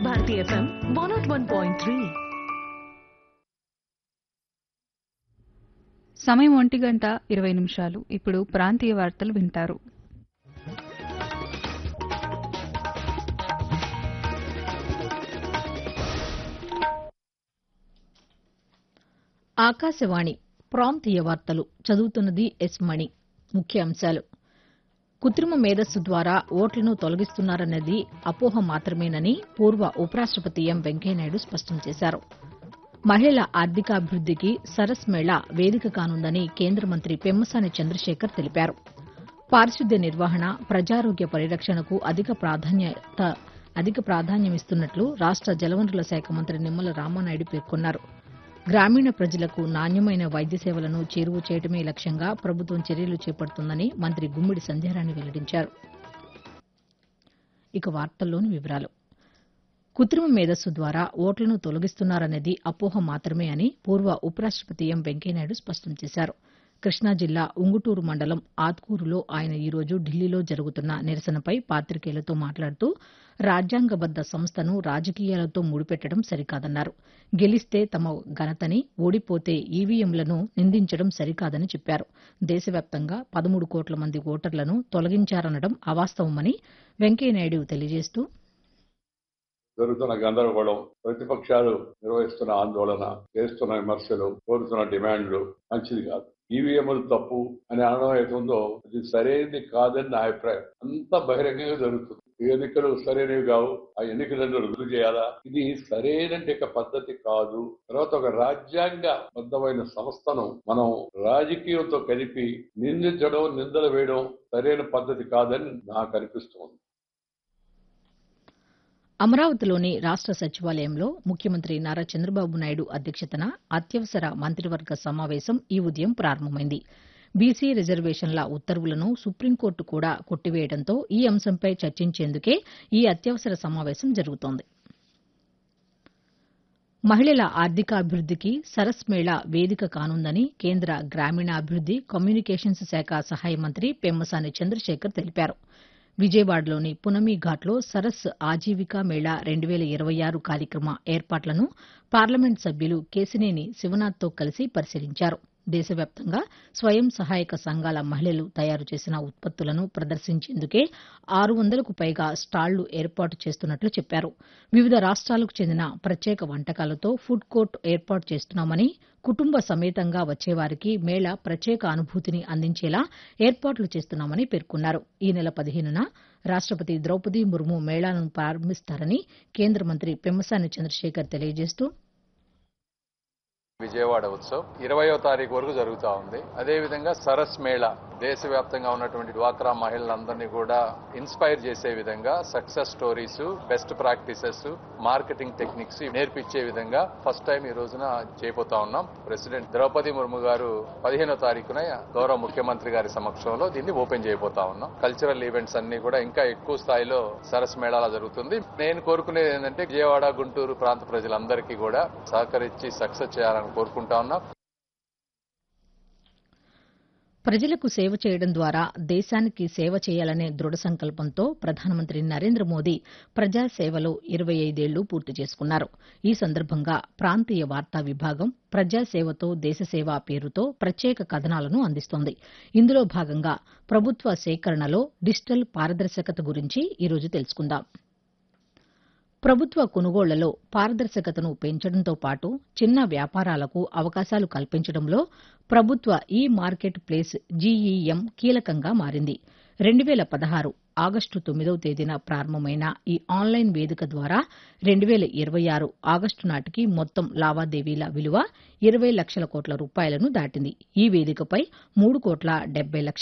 Bharati FM one nought one point three సమయం ఒంటి గంట ఇరవై నిమిషాలు ఇప్పుడు ప్రాంతీయ వార్తలు వింటారు ఆకాశవాణి ప్రాంతీయ వార్తలు చదువుతున్నది ఎస్ మణి ముఖ్యాంశాలు కృత్రిమ మేధస్సు ద్వారా ఓట్లను తొలగిస్తున్నారన్నది అపోహ మాత్రమేనని పూర్వ ఉపరాష్టపతి ఎం వెంకయ్యనాయుడు స్పష్టం చేశారు మహిళల ఆర్థికాభివృద్దికి సరస్ మేళా వేదిక కానుందని కేంద్ర మంత్రి పెమ్మసాని చంద్రశేఖర్ తెలిపారు పారిశుద్ధ్య నిర్వహణ ప్రజారోగ్య పరిరక్షణకు అధిక ప్రాధాన్యత అధిక ప్రాధాన్యమిస్తున్నట్లు రాష్ట జలవనరుల శాఖ మంత్రి నిమ్మల రామానాయుడు పేర్కొన్నారు గ్రామీణ ప్రజలకు నాణ్యమైన వైద్య సేవలను చేరువ చేయడమే లక్ష్యంగా ప్రభుత్వం చర్యలు చేపడుతుందని మంత్రి గుమ్మిడి సంధ్యారాణి వెల్లడించారు ఇక వార్తల్లోని వివరాలు కృత్రిమ మేధస్సు ద్వారా ఓట్లను తొలగిస్తున్నారనేది అపోహ మాత్రమే అని పూర్వ ఉపరాష్టపతి ఎం వెంకయ్యనాయుడు స్పష్టం చేశారు కృష్ణా జిల్లా ఉంగుటూరు మండలం ఆత్కూరులో ఆయన ఈరోజు ఢిల్లీలో జరుగుతున్న నిరసనపై పాతికేయులతో మాట్లాడుతూ రాజ్యాంగబద్ద సంస్థను రాజకీయాలతో ముడిపెట్టడం సరికాదన్నారు గెలిస్తే తమ ఘనతని ఓడిపోతే ఈవీఎంలను నిందించడం సరికాదని చెప్పారు దేశవ్యాప్తంగా పదమూడు కోట్ల మంది ఓటర్లను తొలగించారనడం అవాస్తవమని వెంకయ్యనాయుడు తెలియజేస్తూ జరుగుతున్న గందరగోళం ప్రతిపక్షాలు నిర్వహిస్తున్న ఆందోళన చేస్తున్న విమర్శలు కోరుతున్న డిమాండ్లు మంచిది కాదు ఈవీఎంలు తప్పు అని అనడం అవుతుందో అది సరైనది కాదని నా అభిప్రాయం అంత బహిరంగంగా జరుగుతుంది ఈ ఎన్నికలు సరైనవి కావు ఆ ఎన్నికలను రద్దు చేయాలా ఇది సరైన పద్ధతి కాదు తర్వాత ఒక రాజ్యాంగ బద్దమైన సంస్థను మనం రాజకీయంతో కలిపి నిందించడం నిందలు వేయడం సరైన పద్ధతి కాదని నాకు అనిపిస్తోంది అమరావతిలోని రాష్ట సచివాలయంలో ముఖ్యమంత్రి నారా చంద్రబాబు నాయుడు అధ్యక్షతన అత్యవసర మంత్రివర్గ సమావేశం ఈ ఉదయం ప్రారంభమైంది బీసీ రిజర్వేషన్ల ఉత్తర్వులను సుప్రీంకోర్టు కూడా కొట్టివేయడంతో ఈ అంశంపై చర్చించేందుకే ఈ అత్యవసర సమావేశం జరుగుతోంది మహిళల ఆర్థికాభివృద్దికి సరస్ మేళా వేదిక కానుందని కేంద్ర గ్రామీణాభివృద్ది కమ్యూనికేషన్స్ శాఖ సహాయ మంత్రి పెమ్మసాని చంద్రశేఖర్ తెలిపారు విజయవాడలోని పునమి ఘాట్లో సరస్ ఆజీవికా మేళా రెండు వేల ఇరవై ఆరు కార్యక్రమ ఏర్పాట్లను పార్లమెంట్ సభ్యులు కేసినేని శివనాథ్తో కలిసి పరిశీలించారు దేశవ్యాప్తంగా స్వయం సహాయక సంఘాల మహిళలు తయారు చేసిన ఉత్పత్తులను ప్రదర్శించేందుకే ఆరు వందలకు పైగా స్టాళ్లు ఏర్పాటు చేస్తున్నట్లు చెప్పారు వివిధ రాష్ట్రాలకు చెందిన ప్రత్యేక వంటకాలతో ఫుడ్ కోర్ట్ ఏర్పాటు చేస్తున్నామని కుటుంబ సమేతంగా వచ్చేవారికి మేళా ప్రత్యేక అనుభూతిని అందించేలా ఏర్పాట్లు చేస్తున్నామని పేర్కొన్నారు ఈ నెల పదిహేనున రాష్టపతి ద్రౌపది ముర్ము మేళాను ప్రారంభిస్తారని కేంద్ర మంత్రి పెమ్మసాని చంద్రశేఖర్ తెలియజేస్తూ విజయవాడ ఉత్సవ్ ఇరవయో తారీఖు వరకు జరుగుతా ఉంది అదే విధంగా సరస్ మేళా దేశవ్యాప్తంగా ఉన్నటువంటి డ్వాక్రా మహిళలందరినీ కూడా ఇన్స్పైర్ చేసే విధంగా success stories best practices marketing techniques నేర్పించే విధంగా ఫస్ట్ టైం ఈ రోజున చేయబోతా ఉన్నాం ప్రెసిడెంట్ ద్రౌపది ముర్ము గారు పదిహేనో తారీఖున గౌరవ ముఖ్యమంత్రి గారి సమక్షంలో దీన్ని ఓపెన్ చేయబోతా ఉన్నాం కల్చరల్ ఈవెంట్స్ అన్ని కూడా ఇంకా ఎక్కువ స్థాయిలో సరస్ మేళాలా జరుగుతుంది నేను కోరుకునేది ఏంటంటే విజయవాడ గుంటూరు ప్రాంత ప్రజలందరికీ కూడా సహకరించి సక్సెస్ చేయాలని కోరుకుంటా ఉన్నాం ప్రజలకు సేవ చేయడం ద్వారా దేశానికి సేవ చేయాలనే దృఢ సంకల్పంతో ప్రధానమంత్రి నరేంద్ర మోదీ ప్రజాసేవలో ఇరవై ఐదేళ్లు పూర్తి చేసుకున్నారు ఈ సందర్భంగా ప్రాంతీయ వార్తా విభాగం ప్రజాసేవతో దేశసేవ పేరుతో ప్రత్యేక కథనాలను అందిస్తోంది ఇందులో భాగంగా ప్రభుత్వ సేకరణలో డిజిటల్ పారదర్శకత గురించి ఈరోజు తెలుసుకుందాం ప్రభుత్వ కొనుగోళ్లలో పారదర్శకతను పెంచడంతో పాటు చిన్న వ్యాపారాలకు అవకాశాలు కల్పించడంలో ప్రభుత్వ ఈ మార్కెట్ ప్లేస్ జీఈఎం కీలకంగా మారింది రెండు వేల పదహారు ఆగస్టు తొమ్మిదవ తేదీన ప్రారంభమైన ఈ ఆన్లైన్ వేదిక ద్వారా రెండు వేల ఇరవై ఆరు ఆగస్టు నాటికి మొత్తం లావాదేవీల విలువ ఇరవై లక్షల కోట్ల రూపాయలను దాటింది ఈ వేదికపై మూడు కోట్ల డెబ్బై లక్షల